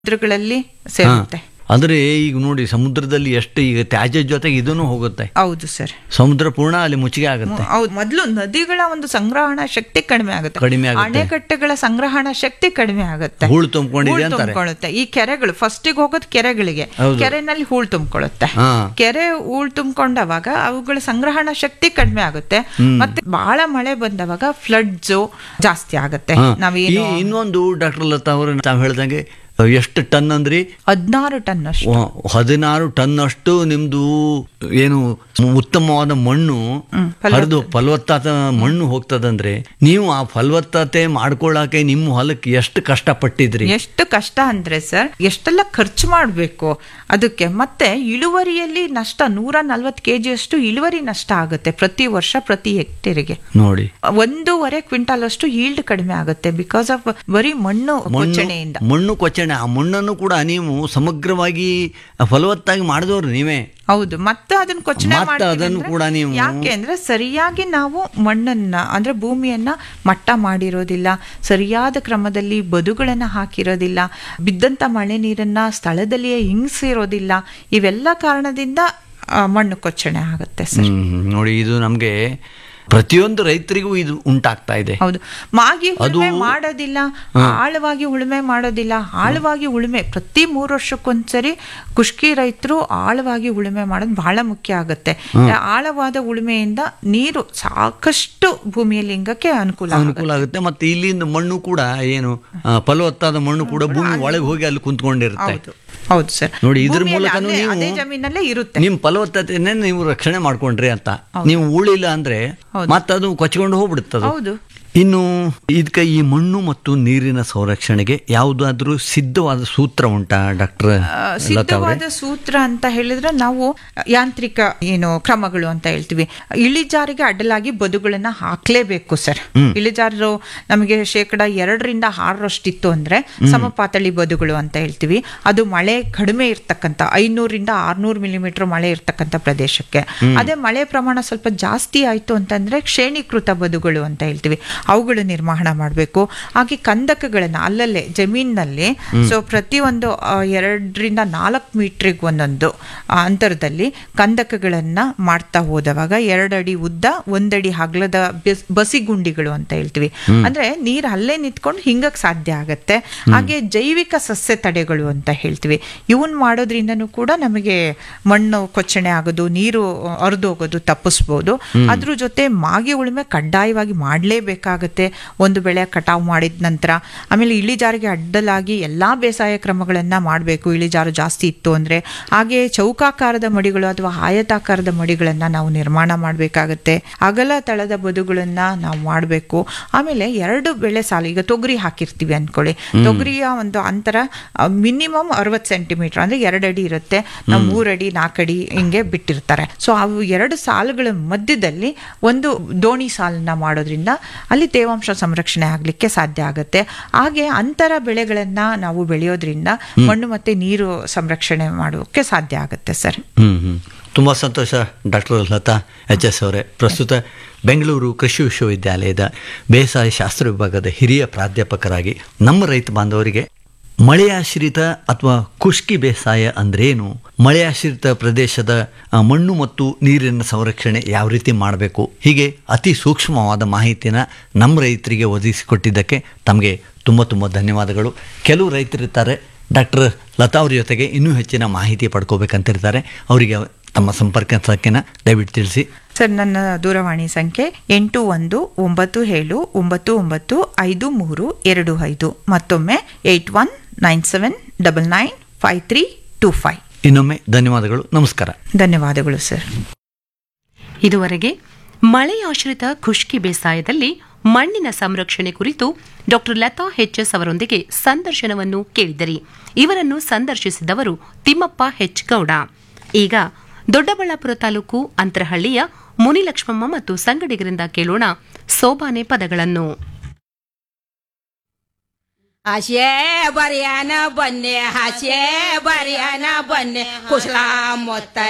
ಸಮುದ್ರಗಳಲ್ಲಿ ಸೇರುತ್ತೆ ಅಂದ್ರೆ ಈಗ ನೋಡಿ ಸಮುದ್ರದಲ್ಲಿ ಎಷ್ಟು ಈಗ ತ್ಯಾಜ್ಯ ಜೊತೆಗೆ ಇದನ್ನು ಹೋಗುತ್ತೆ ಹೌದು ಸರ್ ಸಮುದ್ರ ಪೂರ್ಣ ಅಲ್ಲಿ ಮುಚ್ಚಿಗೆ ಆಗುತ್ತೆ ಹೌದು ಮೊದಲು ನದಿಗಳ ಒಂದು ಸಂಗ್ರಹಣಾ ಶಕ್ತಿ ಕಡಿಮೆ ಆಗುತ್ತೆ ಕಡಿಮೆ ಆಗುತ್ತೆ. ಅಣೆಕಟ್ಟೆಗಳ ಸಂಗ್ರಹಣಾ ಶಕ್ತಿ ಕಡಿಮೆ ಆಗುತ್ತೆ ಹೂಳು ತುಂಬಿಕೊಂಡಿದೆ ಹೂಳ್ ಅಂತಾರೆ ತುಂಬಿಕೊಳ್ಳುತ್ತೆ ಈ ಕೆರೆಗಳು ಫಸ್ಟಿಗೆ ಹೋಗೋದು ಕೆರೆಗಳಿಗೆ ಹೌದು. ಕೆರೆನಲ್ಲಿ ಹೂಳ್ ತುಂಬಿಕೊಳ್ಳುತ್ತೆ ಹಾ ಕೆರೆ ಹೂಳ್ ತುಂಬಿಕೊಂಡವಾಗ ಅವುಗಳ ಸಂಗ್ರಹಣಾ ಶಕ್ತಿ ಕಡಿಮೆ ಆಗುತ್ತೆ ಮತ್ತೆ ಬಹಳ ಮಳೆ ಬಂದವಾಗ ಫ್ಲಡ್ಸ್ ಜಾಸ್ತಿ ಆಗುತ್ತೆ ಹಾ. ನಾವೇನು ಈ ಇನ್ನೊಂದು ಡಾಕ್ಟರ್ ಲತಾ ಅವರು ತಾವು ಹೇಳ್ದಂಗೆ ಎಷ್ಟು ಟನ್ ಅಂದ್ರಿ ಹದಿನಾರು ಟನ್ ಅಷ್ಟು ವ- ಹದಿನಾರು ಟನ್ ಅಷ್ಟು ನಿಮ್ದು ಏನು ಉತ್ತಮವಾದ ಮಣ್ಣು ಫಲವತ್ತ- ಹರಿದು ಫಲವತ್ತಾದ ಮಣ್ಣು ಹೋಗ್ತದಂದ್ರೆ ನೀವು ಆ ಫಲವತ್ತತೆ ಮಾಡ್ಕೊಳ್ಳಾಕೆ ನಿಮ್ಮ ಹೊಲಕ್ಕೆ ಎಷ್ಟು ಕಷ್ಟಪಟ್ಟಿದ್ರಿ ಎಷ್ಟು ಕಷ್ಟ ಅಂದ್ರೆ ಸರ್ ಎಷ್ಟೆಲ್ಲ ಖರ್ಚು ಮಾಡಬೇಕು ಅದಕ್ಕೆ ಮತ್ತೆ ಇಳುವರಿಯಲ್ಲಿ ನಷ್ಟ ನೂರ ನಲ್ವತ್ತು ಕೆ ಅಷ್ಟು ಇಳುವರಿ ನಷ್ಟ ಆಗುತ್ತೆ ಪ್ರತಿ ವರ್ಷ ಪ್ರತಿ ಹೆಕ್ಟೇರಿಗೆ ನೋಡಿ ಒಂದೂವರೆ ಕ್ವಿಂಟಾಲ್ ಅಷ್ಟು ಈಲ್ಡ್ ಕಡಿಮೆ ಆಗುತ್ತೆ ಬಿಕಾಸ್ ಆಫ್ ಬರೀ ಮಣ್ಣು ಕೊಚ್ಚಣೆಯಿಂದ ಮಣ್ಣು ಕೊಚ್ಚಣೆ ಆ ಮಣ್ಣನ್ನು ಕೂಡ ನೀವು ಸಮಗ್ರವಾಗಿ ಫಲವತ್ತಾಗಿ ಮಾಡಿದವ್ರು ನೀವೇ ಹೌದು ಮತ್ತೆ ಅದನ್ನ ಕೊಚ್ಚಣೆ ಮತ್ತೆ ಮಾಡ್ತೀವಿ ಅದನ್ನು ಅಂದ್ರೆ ಕೂಡ ನೀವು- ಯಾಕೆ ಅಂದ್ರೆ ಸರಿಯಾಗಿ ನಾವು ಮಣ್ಣನ್ನ ಅಂದ್ರೆ ಭೂಮಿಯನ್ನ ಮಟ್ಟ ಮಾಡಿರೋದಿಲ್ಲ ಸರಿಯಾದ ಕ್ರಮದಲ್ಲಿ ಬದುಗಳನ್ನ ಹಾಕಿರೋದಿಲ್ಲ ಬಿದ್ದಂತ ಮಳೆ ನೀರನ್ನ ಸ್ಥಳದಲ್ಲಿಯೇ ಹಿಂಗಿಸಿರೋದಿಲ್ಲ ಇವೆಲ್ಲ ಕಾರಣದಿಂದ ಆ, ಮಣ್ಣು ಕೊಚ್ಚಣೆ ಆಗುತ್ತೆ ಸರ್ ಹ್ಮ್, ನೋಡಿ ಇದು ನಮ್ಗೆ ಪ್ರತಿಯೊಂದು ರೈತರಿಗೂ ಇದು ಉಂಟಾಗ್ತಾ ಇದೆ ಹೌದು ಮಾಗಿ ಉಳುಮೆ ಅದು- ಮಾಡೋದಿಲ್ಲ ಆಳವಾಗಿ ಉಳುಮೆ ಮಾಡೋದಿಲ್ಲ ಆಳವಾಗಿ ಉಳುಮೆ ಪ್ರತಿ ಮೂರು ವರ್ಷಕ್ಕೊಂದ್ಸರಿ ಕುಷ್ಕಿ ರೈತರು ಆಳವಾಗಿ ಉಳುಮೆ ಮಾಡೋದು ಬಹಳ ಮುಖ್ಯ ಆಗುತ್ತೆ ಆಳವಾದ ಉಳುಮೆಯಿಂದ ನೀರು ಸಾಕಷ್ಟು ಭೂಮಿಯಲ್ಲಿ ಇಂಗಕ್ಕೆ ಅನುಕೂಲ ಆಗುತ್ತೆ. ಅನುಕೂಲ ಆಗುತ್ತೆ ಮತ್ತೆ ಇಲ್ಲಿಂದ ಮಣ್ಣು ಕೂಡ ಏನು ಆ, ಫಲವತ್ತಾದ ಮಣ್ಣು ಕೂಡ ಭೂಮಿ ಒಳಗೆ ಹೋಗಿ ಅಲ್ಲಿ ಕುಂತ್ಕೊಂಡಿರುತ್ತೆ ಹೌದು ಹೌದು ಸರ್ ನೋಡಿ, ಇದ್ರ ಭೂಮಿಯಲ್ಲಿ ಮೂಲಕನೂ ಅಲ್ಲೇ- ನೀವು- ಅದೇ ಜಮೀನಲ್ಲೇ ಇರುತ್ತೆ ನಿಮ್ ಫಲವತ್ತತೆನೇ ನೀವು ರಕ್ಷಣೆ ಮಾಡ್ಕೊಂಡ್ರಿ ಅಂತ ನೀವು ಉಳಿಲ್ಲ ಅಂದ್ರೆ ಮತ್ತೆ ಅದು ಕೊಚ್ಕೊಂಡು ಹೋಗ್ಬಿಡುತ್ತದು ಹೌದು ಇನ್ನು ಇದಕ್ಕೆ ಈ ಮಣ್ಣು ಮತ್ತು ನೀರಿನ ಸಂರಕ್ಷಣೆಗೆ ಯಾವುದಾದ್ರೂ ಸಿದ್ಧವಾದ ಸೂತ್ರ ಉಂಟಾ ಡಾಕ್ಟರ್ ಆ, ಲತಾ ಅವರೇ ಸಿದ್ಧವಾದ ಸೂತ್ರ ಅಂತ ಹೇಳಿದ್ರೆ ನಾವು ಯಾಂತ್ರಿಕ ಏನು ಕ್ರಮಗಳು ಅಂತ ಹೇಳ್ತೀವಿ ಇಳಿಜಾರಿಗೆ ಅಡ್ಡಲಾಗಿ ಬದುಗಳನ್ನ ಹಾಕ್ಲೇಬೇಕು ಸರ್ ಇಳಿಜಾರು ನಮಗೆ ಶೇಕಡ ಎರಡರಿಂದ ಆರರಷ್ಟಿತ್ತು ಅಂದ್ರೆ ಸಮಪಾತಳಿ ಬದುಗಳು ಅಂತ ಹೇಳ್ತೀವಿ ಅದು ಮಳೆ ಕಡಿಮೆ ಇರ್ತಕ್ಕಂಥ ಐನೂರಿಂದ ಆರ್ನೂರು ಮಿಲಿಮೀಟರ್ ಮಳೆ ಇರ್ತಕ್ಕಂಥ ಪ್ರದೇಶಕ್ಕೆ ಅದೇ ಮಳೆ ಪ್ರಮಾಣ ಸ್ವಲ್ಪ ಜಾಸ್ತಿ ಆಯ್ತು ಅಂತಂದ್ರೆ ಶ್ರೇಣೀಕೃತ ಬದುಗಳು ಅಂತ ಹೇಳ್ತೀವಿ ಅವುಗಳು ನಿರ್ಮಾಣ ಮಾಡಬೇಕು ಹಾಗೆ ಕಂದಕಗಳನ್ನ ಅಲ್ಲಲ್ಲೇ ಜಮೀನಿನಲ್ಲಿ ಸೊ ಪ್ರತಿಯೊಂದು ಆ, ಎರಡರಿಂದ ನಾಲ್ಕು ಮೀಟ್ರಿಗೆ ಒಂದೊಂದು ಆ, ಅಂತರದಲ್ಲಿ ಕಂದಕಗಳನ್ನ ಮಾಡ್ತಾ ಹೋದವಾಗ ಎರಡಡಿ ಉದ್ದ ಒಂದಡಿ ಹಗ್ಲದ ಬೆಸ್- ಬಸಿಗುಂಡಿಗಳು ಅಂತ ಹೇಳ್ತೀವಿ ಅಂದ್ರೆ ನೀರು ಅಲ್ಲೇ ನಿಂತ್ಕೊಂಡು ಹಿಂಗಕ್ ಸಾಧ್ಯ ಆಗತ್ತೆ ಹಾಗೆ ಜೈವಿಕ ಸಸ್ಯ ತಡೆಗಳು ಅಂತ ಹೇಳ್ತೀವಿ ಇವನ್ ಮಾಡೋದ್ರಿಂದನೂ ಕೂಡ ನಮಗೆ ಮಣ್ಣು ಕೊಚ್ಚಣೆ ಆಗೋದು ನೀರು ಹರಿದೋಗೋದು ತಪ್ಪಿಸ್ಬೋದು ಅದ್ರ ಜೊತೆ ಮಾಗಿ ಉಳುಮೆ ಕಡ್ಡಾಯವಾಗಿ ಮಾಡಲೇಬೇಕಾಗತ್ತೆ ಒಂದು ಬೆಳೆ ಕಟಾವು ಮಾಡಿದ ನಂತರ ಆಮೇಲೆ ಇಳಿಜಾರಿಗೆ ಅಡ್ಡಲಾಗಿ ಎಲ್ಲಾ ಬೇಸಾಯ ಕ್ರಮಗಳನ್ನ ಮಾಡಬೇಕು ಇಳಿಜಾರು ಜಾಸ್ತಿ ಇತ್ತು ಅಂದ್ರೆ ಹಾಗೆ ಚೌಕಾಕಾರದ ಮಡಿಗಳು ಅಥವಾ ಆಯತಾಕಾರದ ಮಡಿಗಳನ್ನ ನಾವು ನಿರ್ಮಾಣ ಮಾಡಬೇಕಾಗತ್ತೆ ಅಗಲ ತಳದ ಬದುಗಳನ್ನ ನಾವು ಮಾಡಬೇಕು ಆಮೇಲೆ ಎರಡು ಬೆಳೆ ಸಾಲು ಈಗ ತೊಗರಿ ಹಾಕಿರ್ತೀವಿ ಅನ್ಕೊಳ್ಳಿ ತೊಗರಿಯ ಒಂದು ಅಂತರ ಮಿನಿಮಮ್ ಅರವತ್ತು ಸೆಂಟಿಮೀಟರ್ ಅಂದ್ರೆ ಎರಡಡಿ ಇರುತ್ತೆ ನಾವು ಮೂರಡಿ ನಾಲ್ಕಡಿ ಹಿಂಗೆ ಬಿಟ್ಟಿರ್ತಾರೆ ಸೊ ಅವು ಎರಡು ಸಾಲುಗಳ ಮಧ್ಯದಲ್ಲಿ ಒಂದು ದೋಣಿ ಸಾಲನ್ನ ಮಾಡೋದ್ರಿಂದ ಅಲ್ಲಿ ತೇವಾಂಶ ಸಂರಕ್ಷಣೆ ಆಗ್ಲಿಕ್ಕೆ ಸಾಧ್ಯ ಆಗುತ್ತೆ ಹಾಗೆ ಅಂತರ ಬೆಳೆಗಳನ್ನ ನಾವು ಬೆಳೆಯೋದ್ರಿಂದ ಮಣ್ಣು ಮತ್ತೆ ನೀರು ಸಂರಕ್ಷಣೆ ಮಾಡೋಕೆ ಸಾಧ್ಯ ಆಗುತ್ತೆ ಸರ್ ಹ್ಮ್ ಹ್ಮ್ ತುಂಬಾ ಸಂತೋಷ ಡಾಕ್ಟರ್ ಲತಾ ಎಚ್ ಎಸ್ ಅವರೇ ಪ್ರಸ್ತುತ ಬೆಂಗಳೂರು ಕೃಷಿ ವಿಶ್ವವಿದ್ಯಾಲಯದ ಬೇಸಾಯ ಶಾಸ್ತ್ರ ವಿಭಾಗದ ಹಿರಿಯ ಪ್ರಾಧ್ಯಾಪಕರಾಗಿ ನಮ್ಮ ರೈತ ಬಾಂಧವರಿಗೆ ಮಳೆಯಾಶ್ರಿತ ಅಥವಾ ಖುಷ್ಕಿ ಬೇಸಾಯ ಅಂದ್ರೇನು ಮಳೆಯಾಶ್ರಿತ ಪ್ರದೇಶದ ಆ, ಮಣ್ಣು ಮತ್ತು ನೀರಿನ ಸಂರಕ್ಷಣೆ ಯಾವ ರೀತಿ ಮಾಡಬೇಕು ಹೀಗೆ ಅತಿ ಸೂಕ್ಷ್ಮವಾದ ಮಾಹಿತಿನ ನಮ್ಮ ರೈತರಿಗೆ ಒದಗಿಸಿಕೊಟ್ಟಿದ್ದಕ್ಕೆ ತಮಗೆ ತುಂಬ ತುಂಬ ಧನ್ಯವಾದಗಳು ಕೆಲವು ರೈತರಿರ್ತಾರೆ ಡಾಕ್ಟರ್ ಲತಾ ಅವ್ರ ಜೊತೆಗೆ ಇನ್ನೂ ಹೆಚ್ಚಿನ ಮಾಹಿತಿ ಪಡ್ಕೋಬೇಕಂತಿರ್ತಾರೆ ಅವರಿಗೆ ತಮ್ಮ ಸಂಪರ್ಕ ಸಂಖ್ಯೆನ ದಯವಿಟ್ಟು ತಿಳಿಸಿ ಸರ್ ನನ್ನ ದೂರವಾಣಿ ಸಂಖ್ಯೆ ಎಂಟು ಒಂದು ಒಂಬತ್ತು ಏಳು ಒಂಬತ್ತು ಒಂಬತ್ತು ಐದು ಮೂರು ಎರಡು ಐದು ಮತ್ತೊಮ್ಮೆ eight one nine seven double nine five three two five ಇನ್ನೊಮ್ಮೆ ಧನ್ಯವಾದಗಳು ನಮಸ್ಕಾರ ಧನ್ಯವಾದಗಳು ಸರ್ ಇದುವರೆಗೆ ಮಳೆಯಾಶ್ರಿತ ಖುಷ್ಕಿ ಬೇಸಾಯದಲ್ಲಿ ಮಣ್ಣಿನ ಸಂರಕ್ಷಣೆ ಕುರಿತು ಡಾಕ್ಟರ್ ಲತಾ ಎಚ್ಎಸ್ ಅವರೊಂದಿಗೆ ಸಂದರ್ಶನವನ್ನು ಕೇಳಿದರಿ ಇವರನ್ನು ಸಂದರ್ಶಿಸಿದವರು ತಿಮ್ಮಪ್ಪ ಹೆಚ್ ಗೌಡ ಈಗ ದೊಡ್ಡಬಳ್ಳಾಪುರ ತಾಲೂಕು ಅಂತರಹಳ್ಳಿಯ ಮುನಿಲಕ್ಷ್ಮಮ್ಮ ಮತ್ತು ಸಂಗಡಿಗರಿಂದ ಕೇಳೋಣ ಸೋಬಾನೆ ಪದಗಳನ್ನು ಹಾಸ್ಯೆ ಬರಿಯಾನ ಬನ್ನೆ ಹಾಸ್ಯೆ ಬರಿಯಾನ ಬನ್ನೆ ಕುಶಲ ಮೊತ್ತ